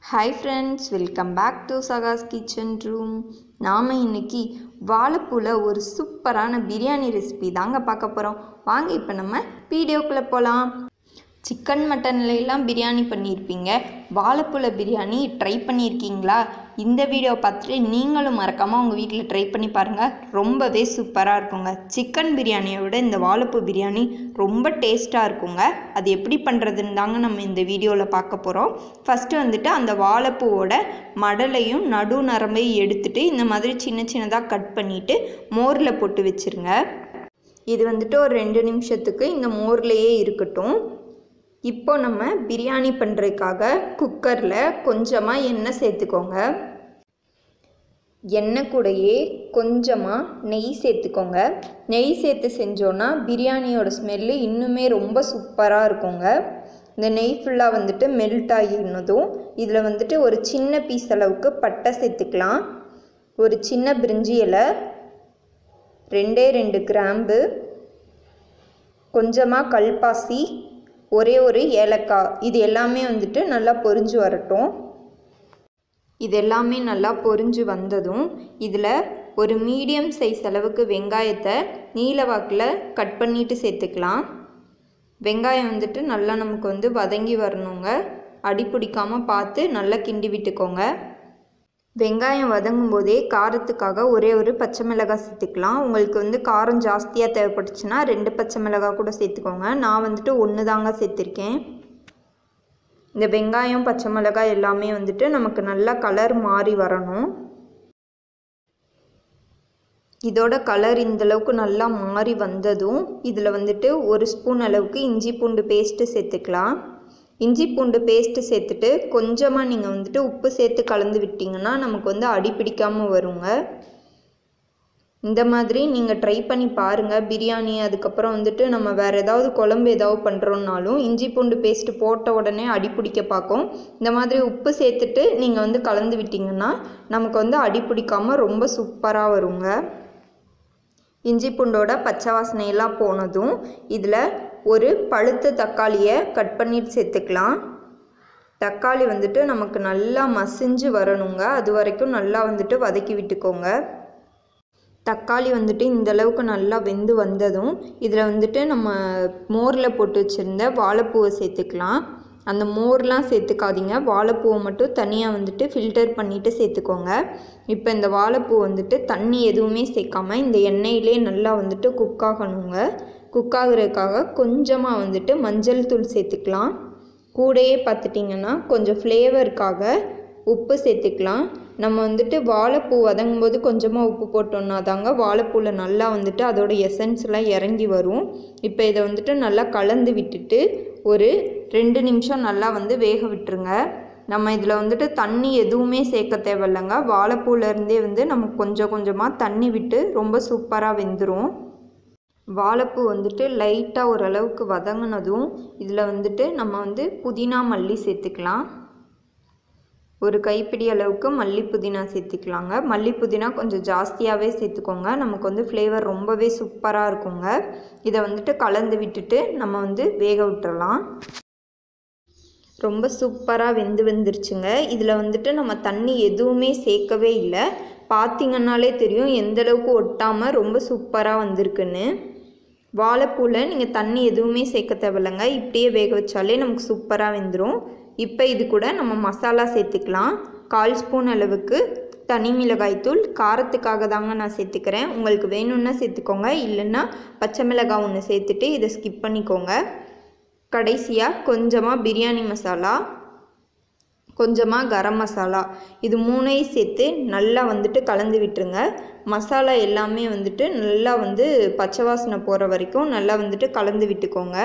hi friends welcome back to Saga's kitchen room நாம் இன்னைக்கு வாழைப்பூவில் ஒரு சூப்பரான பிரியாணி ரெசிபி தாங்க பார்க்க போகிறோம் வாங்க இப்போ நம்ம வீடியோக்குள்ளே போகலாம் சிக்கன் மட்டன்ல எல்லாம் பிரியாணி பண்ணியிருப்பீங்க வாழைப்பூவில் பிரியாணி ட்ரை பண்ணியிருக்கீங்களா இந்த வீடியோ பார்த்துட்டு நீங்களும் மறக்காமல் உங்கள் வீட்டில் ட்ரை பண்ணி பாருங்கள் ரொம்பவே சூப்பராக இருக்குங்க சிக்கன் பிரியாணியை விட இந்த வாழைப்பூ பிரியாணி ரொம்ப டேஸ்ட்டாக இருக்குங்க அது எப்படி பண்ணுறதுன்னு தாங்க நம்ம இந்த வீடியோவில் பார்க்க போகிறோம் ஃபஸ்ட்டு வந்துட்டு அந்த வாழைப்பூவோட மடலையும் நடு நரம்பையும் எடுத்துட்டு இந்த மாதிரி சின்ன சின்னதாக கட் பண்ணிவிட்டு மோரில் போட்டு வச்சுருங்க இது வந்துட்டு ஒரு ரெண்டு நிமிஷத்துக்கு இந்த மோர்லேயே இருக்கட்டும் இப்போ நம்ம பிரியாணி பண்ணுறதுக்காக குக்கரில் கொஞ்சமாக எண்ணெய் சேர்த்துக்கோங்க எண்ணெய் கூடயே கொஞ்சமாக நெய் சேர்த்துக்கோங்க நெய் சேர்த்து செஞ்சோன்னா பிரியாணியோட ஸ்மெல்லு இன்னுமே ரொம்ப சூப்பராக இருக்குங்க இந்த நெய் ஃபுல்லாக வந்துட்டு மெல்ட் ஆகினதும் இதில் வந்துட்டு ஒரு சின்ன பீஸ் அளவுக்கு பட்டை சேர்த்துக்கலாம் ஒரு சின்ன பிரிஞ்சி இலை ரெண்டே ரெண்டு கிராம்பு கொஞ்சமாக கல்பாசி ஒரே ஒரு ஏலக்காய் இது எல்லாமே வந்துட்டு நல்லா பொரிஞ்சு வரட்டும் இது எல்லாமே நல்லா பொரிஞ்சு வந்ததும் இதில் ஒரு மீடியம் சைஸ் அளவுக்கு வெங்காயத்தை நீல வாக்கில் கட் பண்ணிட்டு சேர்த்துக்கலாம் வெங்காயம் வந்துட்டு நல்லா நமக்கு வந்து வதங்கி வரணுங்க அடி பிடிக்காமல் பார்த்து நல்லா கிண்டி விட்டுக்கோங்க வெங்காயம் வதங்கும் போதே காரத்துக்காக ஒரே ஒரு பச்சை மிளகாய் சேர்த்துக்கலாம் உங்களுக்கு வந்து காரம் ஜாஸ்தியாக தேவைப்பட்டுச்சுன்னா ரெண்டு பச்சை மிளகாய் கூட சேர்த்துக்கோங்க நான் வந்துட்டு ஒன்று தாங்க சேர்த்துருக்கேன் இந்த வெங்காயம் பச்சை மிளகாய் எல்லாமே வந்துட்டு நமக்கு நல்லா கலர் மாறி வரணும் இதோட கலர் இந்தளவுக்கு நல்லா மாறி வந்ததும் இதில் வந்துட்டு ஒரு ஸ்பூன் அளவுக்கு இஞ்சி பூண்டு பேஸ்ட்டு சேர்த்துக்கலாம் இஞ்சி பூண்டு பேஸ்ட்டு சேர்த்துட்டு கொஞ்சமாக நீங்கள் வந்துட்டு உப்பு சேர்த்து கலந்து விட்டிங்கன்னா நமக்கு வந்து அடி பிடிக்காமல் வருங்க இந்த மாதிரி நீங்கள் ட்ரை பண்ணி பாருங்கள் பிரியாணி அதுக்கப்புறம் வந்துட்டு நம்ம வேறு ஏதாவது குழம்பு ஏதாவது பண்ணுறோன்னாலும் இஞ்சி பூண்டு பேஸ்ட்டு போட்ட உடனே அடி பிடிக்க பார்க்கும் இந்த மாதிரி உப்பு சேர்த்துட்டு நீங்கள் வந்து கலந்து விட்டிங்கன்னா நமக்கு வந்து அடி பிடிக்காமல் ரொம்ப சூப்பராக வருங்க இஞ்சி பூண்டோட பச்சை வாசனையெல்லாம் போனதும் இதில் ஒரு பழுத்த தக்காளியை கட் பண்ணிட்டு சேர்த்துக்கலாம் தக்காளி வந்துட்டு நமக்கு நல்லா மசிஞ்சு வரணுங்க அது வரைக்கும் நல்லா வந்துட்டு வதக்கி விட்டுக்கோங்க தக்காளி வந்துட்டு இந்த அளவுக்கு நல்லா வெந்து வந்ததும் இதில் வந்துட்டு நம்ம மோரில் போட்டு வச்சுருந்த வாழைப்பூவை சேர்த்துக்கலாம் அந்த மோர்லாம் சேர்த்துக்காதீங்க வாழைப்பூவை மட்டும் தனியாக வந்துட்டு ஃபில்டர் பண்ணிவிட்டு சேர்த்துக்கோங்க இப்போ இந்த வாழைப்பூ வந்துட்டு தண்ணி எதுவுமே சேர்க்காம இந்த எண்ணெயிலே நல்லா வந்துட்டு குக் ஆகணுங்க குக் ஆகுறதுக்காக கொஞ்சமாக வந்துட்டு மஞ்சள் தூள் சேர்த்துக்கலாம் கூடையே பார்த்துட்டிங்கன்னா கொஞ்சம் ஃப்ளேவருக்காக உப்பு சேர்த்துக்கலாம் நம்ம வந்துட்டு வாழைப்பூ வதங்கும் போது கொஞ்சமாக உப்பு போட்டோம்னா தாங்க வாழைப்பூவில் நல்லா வந்துட்டு அதோட எசன்ஸ்லாம் இறங்கி வரும் இப்போ இதை வந்துட்டு நல்லா கலந்து விட்டுட்டு ஒரு ரெண்டு நிமிஷம் நல்லா வந்து வேக விட்டுருங்க நம்ம இதில் வந்துட்டு தண்ணி எதுவுமே சேர்க்க தேவையில்லைங்க வாழைப்பூலேருந்தே வந்து நம்ம கொஞ்சம் கொஞ்சமாக தண்ணி விட்டு ரொம்ப சூப்பராக வெந்துடும் வாழைப்பூ வந்துட்டு லைட்டாக ஓரளவுக்கு வதங்கினதும் இதில் வந்துட்டு நம்ம வந்து புதினா மல்லி சேர்த்துக்கலாம் ஒரு கைப்பிடி அளவுக்கு மல்லி புதினா சேர்த்துக்கலாங்க மல்லி புதினா கொஞ்சம் ஜாஸ்தியாகவே சேர்த்துக்கோங்க நமக்கு வந்து ஃப்ளேவர் ரொம்பவே சூப்பராக இருக்குங்க இதை வந்துட்டு கலந்து விட்டுட்டு நம்ம வந்து வேக விட்டுறலாம் ரொம்ப சூப்பராக வெந்து வந்துருச்சுங்க இதில் வந்துட்டு நம்ம தண்ணி எதுவுமே சேர்க்கவே இல்லை பார்த்திங்கன்னாலே தெரியும் எந்தளவுக்கு ஒட்டாமல் ரொம்ப சூப்பராக வந்திருக்குன்னு வாழைப்பூவில் நீங்கள் தண்ணி எதுவுமே சேர்க்க தேவையில்லைங்க இப்படியே வேக வச்சாலே நமக்கு சூப்பராக வெந்துடும் இப்போ இது கூட நம்ம மசாலா சேர்த்துக்கலாம் கால் ஸ்பூன் அளவுக்கு தனி மிளகாய்த்தூள் காரத்துக்காக தாங்க நான் சேர்த்துக்கிறேன் உங்களுக்கு வேணும்னா சேர்த்துக்கோங்க இல்லைன்னா பச்சை மிளகாய் ஒன்று சேர்த்துட்டு இதை ஸ்கிப் பண்ணிக்கோங்க கடைசியாக கொஞ்சமாக பிரியாணி மசாலா கொஞ்சமாக கரம் மசாலா இது மூணையும் சேர்த்து நல்லா வந்துட்டு கலந்து விட்டுருங்க மசாலா எல்லாமே வந்துட்டு நல்லா வந்து பச்சை வாசனை போகிற வரைக்கும் நல்லா வந்துட்டு கலந்து விட்டுக்கோங்க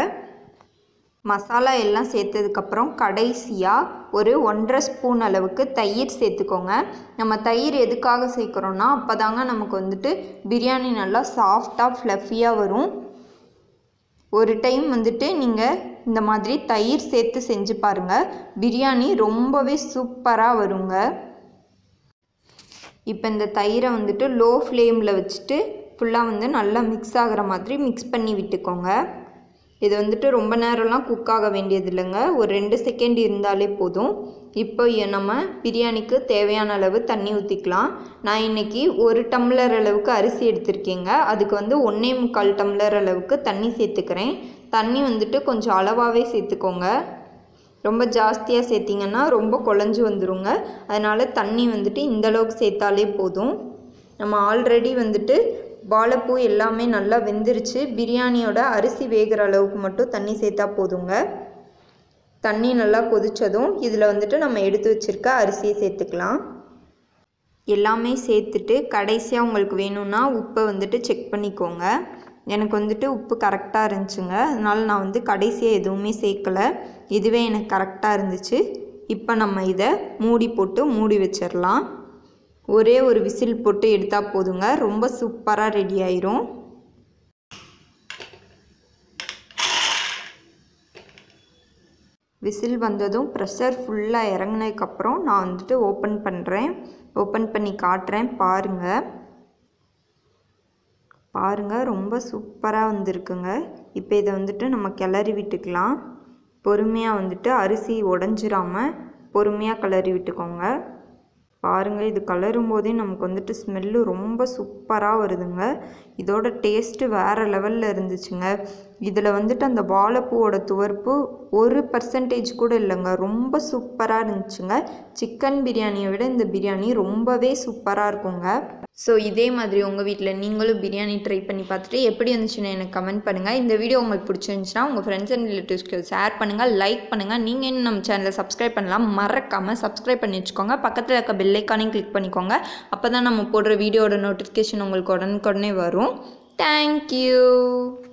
மசாலா எல்லாம் சேர்த்ததுக்கப்புறம் கடைசியாக ஒரு ஒன்றரை ஸ்பூன் அளவுக்கு தயிர் சேர்த்துக்கோங்க நம்ம தயிர் எதுக்காக சேர்க்குறோன்னா அப்போ தாங்க நமக்கு வந்துட்டு பிரியாணி நல்லா சாஃப்டாக ஃப்ளஃபியாக வரும் ஒரு டைம் வந்துட்டு நீங்கள் இந்த மாதிரி தயிர் சேர்த்து செஞ்சு பாருங்கள் பிரியாணி ரொம்பவே சூப்பராக வருங்க இப்போ இந்த தயிரை வந்துட்டு லோ ஃப்ளேமில் வச்சுட்டு ஃபுல்லாக வந்து நல்லா மிக்ஸ் ஆகிற மாதிரி மிக்ஸ் பண்ணி விட்டுக்கோங்க இது வந்துட்டு ரொம்ப நேரம்லாம் குக் ஆக வேண்டியது இல்லைங்க ஒரு ரெண்டு செகண்ட் இருந்தாலே போதும் இப்போ எ- நம்ம பிரியாணிக்கு தேவையான அளவு தண்ணி ஊற்றிக்கலாம் நான் இன்னைக்கு ஒரு டம்ளர் அளவுக்கு அரிசி எடுத்திருக்கேங்க அதுக்கு வந்து ஒன்றே முக்கால் டம்ளர் அளவுக்கு தண்ணி சேர்த்துக்கிறேன் தண்ணி வந்துட்டு கொஞ்சம் அளவாகவே சேர்த்துக்கோங்க ரொம்ப ஜாஸ்தியாக சேர்த்திங்கன்னா ரொம்ப குழஞ்சி வந்துருங்க அதனால் தண்ணி வந்துட்டு இந்த அளவுக்கு சேர்த்தாலே போதும் நம்ம ஆல்ரெடி வந்துட்டு வாழைப்பூ எல்லாமே நல்லா வெந்துருச்சு பிரியாணியோட அரிசி வேகிற அளவுக்கு மட்டும் தண்ணி சேர்த்தா போதுங்க தண்ணி நல்லா கொதிச்சதும் இதில் வந்துட்டு நம்ம எடுத்து வச்சுருக்க அரிசியை சேர்த்துக்கலாம் எல்லாமே சேர்த்துட்டு கடைசியாக உங்களுக்கு வேணும்னா உப்பை வந்துட்டு செக் பண்ணிக்கோங்க எனக்கு வந்துட்டு உப்பு கரெக்டாக இருந்துச்சுங்க அதனால் நான் வந்து கடைசியாக எதுவுமே சேர்க்கலை இதுவே எனக்கு கரெக்டாக இருந்துச்சு இப்போ நம்ம இதை மூடி போட்டு மூடி வச்சிடலாம் ஒரே ஒரு விசில் போட்டு எடுத்தால் போதுங்க ரொம்ப சூப்பராக ரெடி ஆயிரும் விசில் வந்ததும் ப்ரெஷர் ஃபுல்லாக இறங்குனதுக்கப்புறம் நான் வந்துட்டு ஓப்பன் பண்ணுறேன் ஓப்பன் பண்ணி காட்டுறேன் பாருங்கள் பாருங்கள் ரொம்ப சூப்பராக வந்திருக்குங்க இப்போ இதை வந்துட்டு நம்ம கிளறி விட்டுக்கலாம் பொறுமையாக வந்துட்டு அரிசி உடஞ்சிராம பொறுமையாக கிளறி விட்டுக்கோங்க பாருங்கள் இது கலரும் போதே நமக்கு வந்துட்டு ஸ்மெல்லு ரொம்ப சூப்பராக வருதுங்க இதோட டேஸ்ட்டு வேறு லெவலில் இருந்துச்சுங்க இதில் வந்துட்டு அந்த வாழைப்பூவோட துவர்ப்பு ஒரு பர்சன்டேஜ் கூட இல்லைங்க ரொம்ப சூப்பராக இருந்துச்சுங்க சிக்கன் பிரியாணியை விட இந்த பிரியாணி ரொம்பவே சூப்பராக இருக்குங்க ஸோ இதே மாதிரி உங்கள் வீட்டில் நீங்களும் பிரியாணி ட்ரை பண்ணி பார்த்துட்டு எப்படி இருந்துச்சுன்னு எனக்கு கமெண்ட் பண்ணுங்கள் இந்த வீடியோ உங்களுக்கு பிடிச்சிருந்துச்சுன்னா உங்கள் ஃப்ரெண்ட்ஸ் அண்ட் ரிலேட்டிவ்ஸ்க்கு ஷேர் பண்ணுங்கள் லைக் பண்ணுங்கள் நீங்கள் இன்னும் நம்ம சேனலை சப்ஸ்கிரைப் பண்ணலாம் மறக்காமல் சப்ஸ்கிரைப் பண்ணி வச்சுக்கோங்க பக்கத்தில் இருக்க பெல்லைக்கானையும் கிளிக் பண்ணிக்கோங்க அப்போ தான் நம்ம போடுற வீடியோட நோட்டிஃபிகேஷன் உங்களுக்கு உடனுக்குடனே வரும் தேங்க்யூ